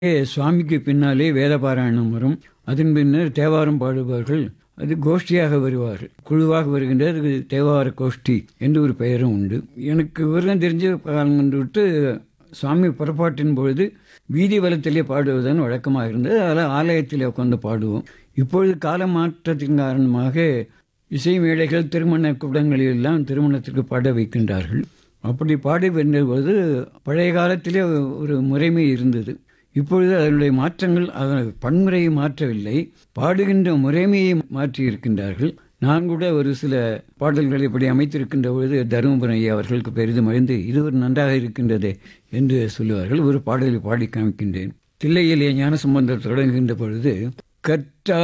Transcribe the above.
ஏ, சுவாமிக்கு பின்னாலே வேதபாராயணம் வரும் அதன் பின்னர் தேவாரம் பாடுவார்கள் அது கோஷ்டியாக வருவார்கள் குழுவாக வருகின்ற அதுக்கு தேவார கோஷ்டி என்று ஒரு பெயரும் உண்டு எனக்கு விவரம் தெரிஞ்ச காலம் கொண்டு விட்டு சுவாமி புறப்பாட்டின் பொழுது வீதி வலத்திலே பாடுவதுதான் வழக்கமாக இருந்தது அதனால் ஆலயத்திலே உட்காந்து பாடுவோம் இப்பொழுது கால மாற்றத்தின் காரணமாக இசை மேடைகள் திருமண கூடங்களில் எல்லாம் திருமணத்திற்கு பாட வைக்கின்றார்கள் அப்படி பாடி வென்றபோது பழைய காலத்திலே ஒரு முறைமை இருந்தது இப்பொழுது அதனுடைய மாற்றங்கள் அதன் பன்முறையை மாற்றவில்லை பாடுகின்ற முறைமையை மாற்றி இருக்கின்றார்கள் நான் கூட ஒரு சில பாடல்களை இப்படி அமைத்திருக்கின்ற பொழுது தருமபுரம் ஐயா அவர்களுக்கு பெரிதும் அறிந்து இது ஒரு நன்றாக இருக்கின்றதே என்று சொல்லுவார்கள் ஒரு பாடலை பாடி காமிக்கின்றேன் தில்லையிலே ஞான சம்பந்தர் தொடங்குகின்ற பொழுது கற்றா